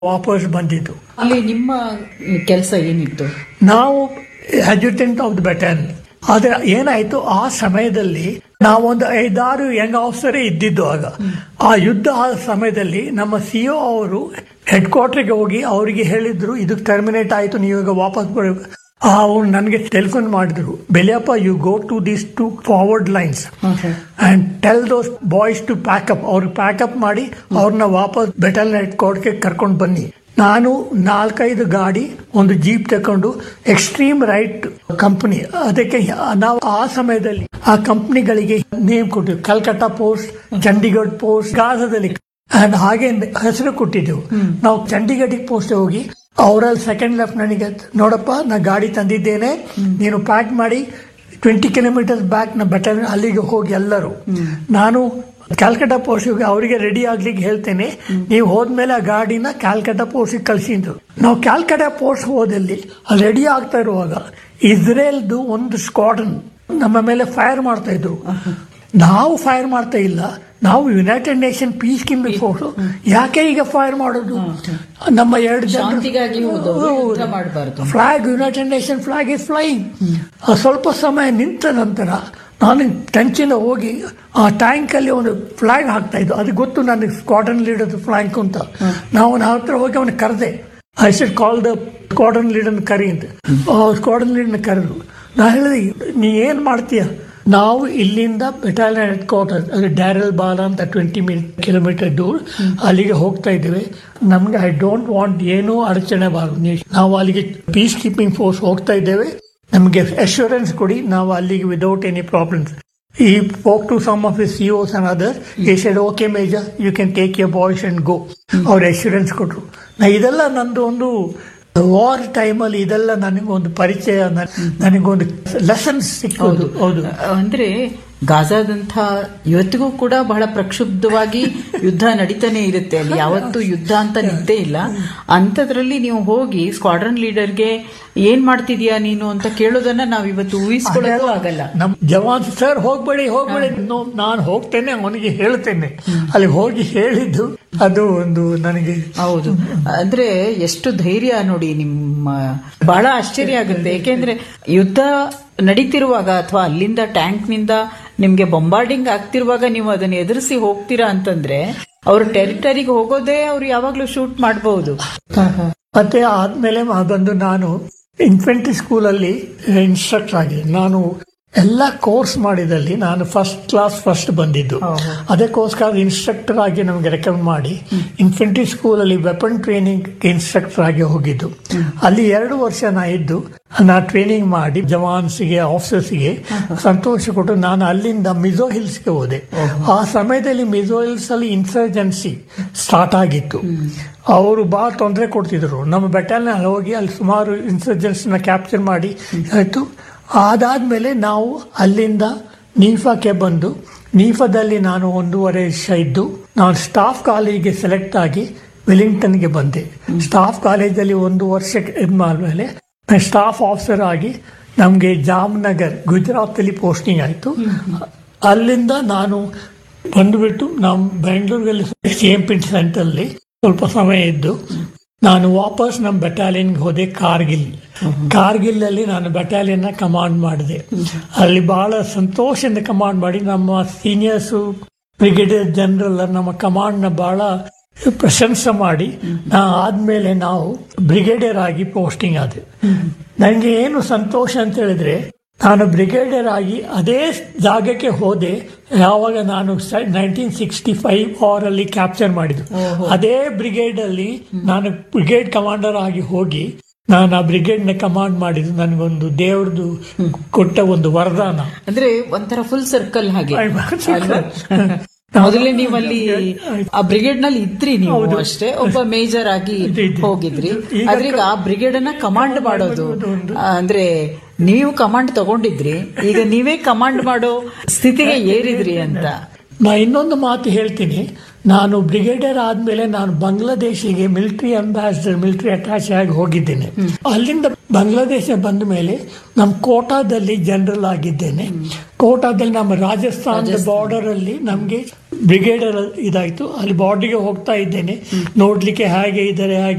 ವಾಪಸ್ ಬಂದಿದ್ದು ಅಲ್ಲಿ ನಿಮ್ಮ ಕೆಲಸ ಏನಿತ್ತು ನಾವು ಅಡ್ಜುಟೆಂಟ್ ಆಫ್ ದ ಬೆಟನ್ ಆದ್ರೆ ಏನಾಯ್ತು ಆ ಸಮಯದಲ್ಲಿ ನಾವೊಂದು ಐದಾರು ಯಂಗ್ ಆಫೀಸರೇ ಇದ್ದಿದ್ದು ಆಗ ಆ ಯುದ್ಧ ಆದ ಸಮಯದಲ್ಲಿ ನಮ್ಮ ಸಿಒ ಅವರು ಹೆಡ್ ಕ್ವಾರ್ಟರ್ಗೆ ಹೋಗಿ ಅವರಿಗೆ ಹೇಳಿದ್ರು ಇದು ಟರ್ಮಿನೇಟ್ ಆಯ್ತು ನೀವು ಈಗ ವಾಪಸ್ ಬರಬೇಕು ಅವ್ರು ನನಗೆ ಟೆಲಿಫೋನ್ ಮಾಡಿದ್ರು ಬೆಲೆಯಪ್ಪ you go to these two forward lines and tell those boys to pack up ಅವ್ರು ಪ್ಯಾಕಪ್ ಮಾಡಿ ಅವ್ರನ್ನ ವಾಪಸ್ ಬೆಟಲ್ ಹೆಡ್ ಕ್ವಾರ್ಟರ್ಗೆ ಕರ್ಕೊಂಡು ಬನ್ನಿ ನಾನು ನಾಲ್ಕೈದು ಗಾಡಿ ಒಂದು ಜೀಪ್ ತಕೊಂಡು ಎಕ್ಸ್ಟ್ರೀಮ್ ರೈಟ್ ಕಂಪನಿ ಅದಕ್ಕೆ ನಾವು ಆ ಸಮಯದಲ್ಲಿ ಆ ಕಂಪನಿಗಳಿಗೆ ನೇಮ್ ಕೊಟ್ಟಿದ್ವಿ ಕಲ್ಕತ್ತಾ ಪೋಸ್ಟ್ ಚಂಡೀಗಢ ಪೋಸ್ಟ್ ಗಾಜಾದಲ್ಲಿ ಅಂಡ್ ಹಾಗೆ ಹೆಸರು ಕೊಟ್ಟಿದ್ದೆವು ನಾವು ಚಂಡೀಗಢಿಗೆ ಪೋಸ್ಟ್ ಹೋಗಿ ಅವರಲ್ಲಿ ಸೆಕೆಂಡ್ ಲೆಫ್ಟಿನೆಂಟ್ಗೆ ನೋಡಪ್ಪ ನಾ ಗಾಡಿ ತಂದಿದ್ದೇನೆ ನೀನು ಪ್ಯಾಕ್ ಮಾಡಿ ಟ್ವೆಂಟಿ ಕಿಲೋಮೀಟರ್ಸ್ ಬ್ಯಾಕ್ ನ ಬೆಟರ್ ಅಲ್ಲಿಗೆ ಹೋಗಿ ಎಲ್ಲರೂ ನಾನು ಕ್ಯಾಲ್ಕಟಾ ಪೋಸ್ಟ್ಗೆ ಅವರಿಗೆ ರೆಡಿ ಆಗ್ಲಿಕ್ಕೆ ಹೇಳ್ತೇನೆ ನೀವು ಹೋದ್ಮೇಲೆ ಆ ಗಾಡಿನ ಕ್ಯಾಲ್ಕಟಾ ಪೋಸ್ಟ್ಗೆ ಕಳಿಸಿದ್ರು ನಾವು ಕ್ಯಾಲ್ಕಟಾ ಪೋಸ್ಟ್ ಹೋದಲ್ಲಿ ಅಲ್ಲಿ ರೆಡಿ ಆಗ್ತಾ ಇರುವಾಗ ಇಸ್ರೇಲ್ದು ಒಂದು ಸ್ಕ್ವಾಡನ್ ನಮ್ಮ ಮೇಲೆ ಫೈರ್ ಮಾಡ್ತಾ ಇದ್ರು ನಾವು ಫೈರ್ ಮಾಡ್ತಾ ಇಲ್ಲ ನಾವು United Nation peacekeeping force ಯಾಕೆ ಈಗ ಫೈರ್ ಮಾಡೋದು ನಮ್ಮ ಎರಡು ಶಾಂತಿಗಾಗಿ ಹೋದವರು ಯುದ್ಧ ಜನ ಮಾಡಬಾರ್ದು flag United Nation flag is flying ಸ್ವಲ್ಪ ಸಮಯ ನಿಂತ ನಂತರ ನಾನು ಟೆನ್ಷನ್ ಹೋಗಿ ಆ ಟ್ಯಾಂಕ್ ಅಲ್ಲಿ ಒಂದು ಫ್ಲಾಗ್ ಹಾಕ್ತಾ ಇದ್ದು ಅದು ಗೊತ್ತು ನನಗೆ ಸ್ಕ್ವಾಡನ್ ಲೀಡರ್ ಫ್ಲಾಗ್ ಅಂತ ನಾವು ಅವನ ಹತ್ರ ಹೋಗಿ ಅವನ ಕರೆದೆ I should call the squadron leader ಕರಿ ಅಂತ ಸ್ಕ್ವಾಡನ್ ಲೀಡರ್ನ ಕರೆದು ನಾ ಹೇಳಿದೆ ನೀ ಏನ್ ಮಾಡ್ತೀಯ ನಾವು ಇಲ್ಲಿಂದ ಬೆಟಾಲಿಯನ್ ಹೆಡ್ ಕ್ವಾರ್ಟರ್ ಅದು ಡ್ಯಾರಲ್ ಬಾಲ ಅಂತ ಟ್ವೆಂಟಿ ಮಿನಿಟ್ ಕಿಲೋಮೀಟರ್ ದೂರ ಅಲ್ಲಿಗೆ ಹೋಗ್ತಾ ಇದ್ದೇವೆ ನಮ್ಗೆ ಐ ಡೋಂಟ್ ವಾಂಟ್ ಏನೂ ಅಡಚಣೆ ಬಾರದು ನೀವು- ನಾವು ಅಲ್ಲಿಗೆ ಪೀಸ್ ಕೀಪಿಂಗ್ ಫೋರ್ಸ್ ಹೋಗ್ತಾ ಇದ್ದೇವೆ ನಮಗೆ ಅಶ್ಯೂರೆನ್ಸ್ ಕೊಡಿ ನಾವು ಅಲ್ಲಿಗೆ ವಿದೌಟ್ ಎನಿ ಪ್ರಾಬ್ಲಮ್ಸ್ ಈ spoke to some of his CEOs and others. He said, okay, Major, you can take your boys and go. ಅವ್ರ ಅಶ್ಯೂರೆನ್ಸ್ ಕೊಟ್ರು ನಾ ಇದೆಲ್ಲ ನಂದು ಒಂದು ವಾರ್ ಟೈಮಲ್ಲಿ ಇದೆಲ್ಲ ನನಗೊಂದು ಪರಿಚಯ ನನ್- ನನಗೊಂದು ಲೆಸನ್ಸ್ ಸಿಕ್ಕೋದು ಹೌದು ಅಂದ್ರೆ ಗಾಜಾದಂಥ ಇವತ್ತಿಗೂ ಕೂಡ ಬಹಳ ಪ್ರಕ್ಷುಬ್ಧವಾಗಿ ಯುದ್ಧ ನಡೀತಾನೆ ಇರುತ್ತೆ ಅಲ್ಲಿ ಯಾವತ್ತೂ ಯುದ್ಧ ಅಂತ ನಿದ್ದೆ ಇಲ್ಲ ಅಂಥದ್ರಲ್ಲಿ ನೀವು ಹೋಗಿ ಸ್ಕ್ವಾಡ್ರನ್ ಲೀಡರ್ಗೆ ಏನ್ ಮಾಡ್ತಿದ್ಯಾ ನೀನು ಅಂತ ಕೇಳೋದನ್ನ ನಾವ್ ಇವತ್ತು ಊಹಿಸ್ಕೊಳ್ಳೋದು ಆಗಲ್ಲ ನಮ್ ಜವಾನ್ ಸರ್ ಹೋಗ್ಬೇಡಿ ಹೋಗ್ಬೇಡಿ ನಾನು ಹೋಗ್ತೇನೆ ಅವನಿಗೆ ಹೇಳ್ತೇನೆ ಅಲ್ಲಿ ಹೋಗಿ ಹೇಳಿದ್ದು ಅದು ಒಂದು ನನಗೆ ಹೌದು ಅಂದ್ರೆ ಎಷ್ಟು ಧೈರ್ಯ ನೋಡಿ ನಿಮ್ಮ ಬಹಳ ಆಶ್ಚರ್ಯ ಆಗುತ್ತೆ ಏಕೆಂದ್ರೆ ಯುದ್ಧ ನಡೀತಿರುವಾಗ ಅಥವಾ ಅಲ್ಲಿಂದ ಟ್ಯಾಂಕ್ ನಿಂದ ನಿಮ್ಗೆ ಬೊಂಬಾರ್ಡಿಂಗ್ ಆಗ್ತಿರುವಾಗ ನೀವು ಅದನ್ನ ಎದುರಿಸಿ ಹೋಗ್ತೀರಾ ಅಂತಂದ್ರೆ ಅವ್ರ ಟೆರಿಟರಿಗೆ ಹೋಗೋದೇ ಅವ್ರು ಯಾವಾಗ್ಲೂ ಶೂಟ್ ಮಾಡಬಹುದು ಮತ್ತೆ ಆದ್ಮೇಲೆ ಮ- ಬಂದು ನಾನು ಇನ್ಫೆಂಟ್ರಿ ಸ್ಕೂಲಲ್ಲಿ ಇನ್ಸ್ಟ್ರಕ್ಟರ್ ಆಗಿದೆ ನಾನು ಎಲ್ಲ ಕೋರ್ಸ್ ಮಾಡಿದಲ್ಲಿ ನಾನು ಫಸ್ಟ್ ಕ್ಲಾಸ್ ಫಸ್ಟ್ ಬಂದಿದ್ದು ಅದಕ್ಕೋಸ್ಕರ ಇನ್ಸ್ಟ್ರಕ್ಟರ್ ಆಗಿ ನಮಗೆ ರೆಕಮೆಂಡ್ ಮಾಡಿ ಇನ್ಫೆಂಟ್ರಿ ಸ್ಕೂಲಲ್ಲಿ ವೆಪನ್ ಟ್ರೈನಿಂಗ್ ಇನ್ಸ್ಟ್ರಕ್ಟರ್ ಆಗಿ ಹೋಗಿದ್ದು ಅಲ್ಲಿ ಎರಡು ವರ್ಷ ನಾ ಇದ್ದು ನಾ ಟ್ರೈನಿಂಗ್ ಮಾಡಿ ಜವಾನ್ಸ್ಗೆ ಆಫೀಸರ್ಸ್ಗೆ ಸಂತೋಷ ಕೊಟ್ಟು ನಾನು ಅಲ್ಲಿಂದ ಮಿಜೋ ಹಿಲ್ಸ್ಗೆ ಹೋದೆ ಆ ಸಮಯದಲ್ಲಿ ಮಿಜೋ ಹಿಲ್ಸ್ ಅಲ್ಲಿ ಇನ್ಸರ್ಜೆನ್ಸಿ ಸ್ಟಾರ್ಟ್ ಆಗಿತ್ತು ಅವರು ಬಹಳ ತೊಂದರೆ ಕೊಡ್ತಿದ್ರು ನಮ್ಮ ಬೆಟಾಲಿಯನ್ ಅಲ್ಲಿ ಹೋಗಿ ಅಲ್ಲಿ ಸುಮಾರು ಇನ್ಸರ್ಜೆನ್ಸ್ ನ ಕ್ಯಾಪ್ಚರ್ ಮಾಡಿ ಆಯ್ತು ಅದಾದ್ಮೇಲೆ ನಾವು ಅಲ್ಲಿಂದ ನೀಫಾಕ್ಕೆ ಬಂದು ನೀಫಾದಲ್ಲಿ ನಾನು ಒಂದೂವರೆ ವರ್ಷ ಇದ್ದು ನಾನು ಸ್ಟಾಫ್ ಕಾಲೇಜಿಗೆ ಸೆಲೆಕ್ಟ್ ಆಗಿ ವೆಲಿಂಗ್ಟನ್ಗೆ ಬಂದೆ ಸ್ಟಾಫ್ ಕಾಲೇಜಲ್ಲಿ ಒಂದು ವರ್ಷ ಇದ್ಮಾದ್ಮೇಲೆ ನಾನು ಸ್ಟಾಫ್ ಆಫೀಸರ್ ಆಗಿ ನಮಗೆ ಜಾಮ್ನಗರ್ ಗುಜರಾತಲ್ಲಿ ಪೋಸ್ಟಿಂಗ್ ಆಯಿತು ಅಲ್ಲಿಂದ ನಾನು ಬಂದುಬಿಟ್ಟು ನಾವು ಬೆಂಗಳೂರಲ್ಲಿ ಸಿ ಎಂ ಪಿ ಸೆಂಟರ್ಲಿ ಸ್ವಲ್ಪ ಸಮಯ ಇದ್ದು ನಾನು ವಾಪಸ್ ನಮ್ಮ ಬೆಟಾಲಿಯನ್ಗೆ ಹೋದೆ ಕಾರ್ಗಿಲ್ ಕಾರ್ಗಿಲ್ ಅಲ್ಲಿ ನಾನು ಬೆಟಾಲಿಯನ್ ಕಮಾಂಡ್ ಮಾಡಿದೆ ಅಲ್ಲಿ ಬಹಳ ಸಂತೋಷದಿಂದ ಕಮಾಂಡ್ ಮಾಡಿ ನಮ್ಮ ಸೀನಿಯರ್ಸು ಬ್ರಿಗೇಡಿಯರ್ ಜನರಲ್ ನಮ್ಮ ಕಮಾಂಡ್ ನ ಬಹಳ ಪ್ರಶಂಸೆ ಮಾಡಿ ನಾ ಆದ್ಮೇಲೆ ನಾವು ಬ್ರಿಗೇಡಿಯರ್ ಆಗಿ ಪೋಸ್ಟಿಂಗ್ ಆದೆ ನನಗೆ ಏನು ಸಂತೋಷ ಅಂತ ಹೇಳಿದ್ರೆ ನಾನು ಬ್ರಿಗೇಡಿಯರ್ ಆಗಿ ಅದೇ ಜಾಗಕ್ಕೆ ಹೋದೆ ಯಾವಾಗ ನಾನು ನೈನ್ಟೀನ್ ಸಿಕ್ಸ್ಟಿ ಫೈವ್ ಅವರ್ ಅಲ್ಲಿ ಕ್ಯಾಪ್ಚರ್ ಮಾಡಿದ್ದು ಅದೇ ಬ್ರಿಗೇಡ್ ಅಲ್ಲಿ ನಾನು ಬ್ರಿಗೇಡ್ ಕಮಾಂಡರ್ ಆಗಿ ಹೋಗಿ ನಾನು ಆ ಬ್ರಿಗೇಡ್ ನ ಕಮಾಂಡ್ ಮಾಡಿದ್ದು ನನಗೊಂದು ದೇವ್ರದ್ದು ಕೊಟ್ಟ ಒಂದು ವರದಾನ ಅಂದ್ರೆ ಒಂಥರ ಫುಲ್ ಸರ್ಕಲ್ ಹಾಗೆ ಅಲ್ವಾ? ಅಲ್ವಾ? ಮೊದಲೇ ನೀವು ಅಲ್ಲಿ ಆ ಬ್ರಿಗೇಡ್ ನಲ್ಲಿ ಇದ್ರಿ ನೀವು ಅಷ್ಟೇ ಒಬ್ಬ ಮೇಜರ್ ಆಗಿ ಇದ್ದೆ, ಇದ್ದೆ. ಹೋಗಿದ್ರಿ ಈಗ ಆದ್ರೆ ಈಗ ಆ ಬ್ರಿಗೇಡ್ ಅನ್ನ ಕಮಾಂಡ್ ಮಾಡೋದು ಆ, ಅಂದ್ರೆ ನೀವು ಕಮಾಂಡ್ ತಗೊಂಡಿದ್ರಿ ಈಗ ನೀವೇ ಕಮಾಂಡ್ ಮಾಡೋ ಸ್ಥಿತಿಗೆ ಏರಿದ್ರಿ ಅಂತ ನಾ ಇನ್ನೊಂದು ಮಾತು ಹೇಳ್ತೀನಿ ನಾನು ಬ್ರಿಗೇಡಿಯರ್ ಆದ್ಮೇಲೆ ನಾನು ಬಾಂಗ್ಲಾದೇಶಿಗೆ ಮಿಲಿಟರಿ ಅಂಬಾಸಿಡರ್ ಮಿಲಿಟರಿ ಅಟ್ಯಾಚ್ ಆಗಿ ಹೋಗಿದ್ದೇನೆ ಅಲ್ಲಿಂದ ಬಾಂಗ್ಲಾದೇಶ ಬಂದ ಮೇಲೆ ನಮ್ಮ ಕೋಟಾದಲ್ಲಿ ಜನರಲ್ ಆಗಿದ್ದೇನೆ ಕೋಟಾದಲ್ಲಿ ನಮ್ಮ ರಾಜಸ್ಥಾನದ ಬಾರ್ಡರ್ ಅಲ್ಲಿ ನಮಗೆ ಬ್ರಿಗೇಡರ್ ಇದಾಯ್ತು ಅಲ್ಲಿ ಬಾರ್ಡರ್ಗೆ ಹೋಗ್ತಾ ಇದ್ದೇನೆ ನೋಡ್ಲಿಕ್ಕೆ ಹೇಗೆ ಇದ್ದಾರೆ ಹಾಗೆ